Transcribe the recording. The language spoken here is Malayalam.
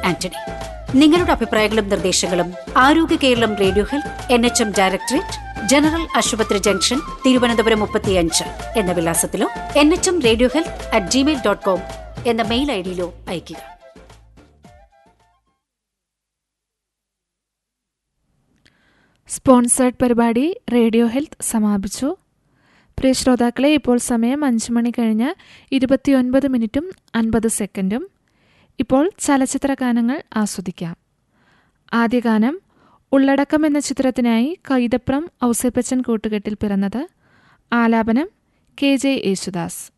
ആന്റണി നിങ്ങളുടെ അഭിപ്രായങ്ങളും നിർദ്ദേശങ്ങളും Arogya Keralam radio health N H M directorate general ആശുപത്രി ജംഗ്ഷൻ തിരുവനന്തപുരം മുപ്പത്തിയഞ്ച് എന്ന വിലാസത്തിലോ N H M radio health at gmail dot com എന്ന മെയിൽ ഐ ഡിയിലോ അയയ്ക്കുക സ്പോൺസേർഡ് പരിപാടി റേഡിയോ ഹെൽത്ത് സമാപിച്ചു പ്രിയ ശ്രോതാക്കളെ ഇപ്പോൾ സമയം അഞ്ച് മണി കഴിഞ്ഞ് ഇരുപത്തിയൊൻപത് മിനിറ്റും അൻപത് സെക്കൻഡും ഇപ്പോൾ ചലച്ചിത്ര ഗാനങ്ങൾ ആസ്വദിക്കാം ആദ്യ ഗാനം ഉള്ളടക്കം എന്ന ചിത്രത്തിനായി കൈതപ്രം ഔസേപ്പച്ചൻ കൂട്ടുകെട്ടിൽ പിറന്നത് ആലാപനം കെ ജെ യേശുദാസ്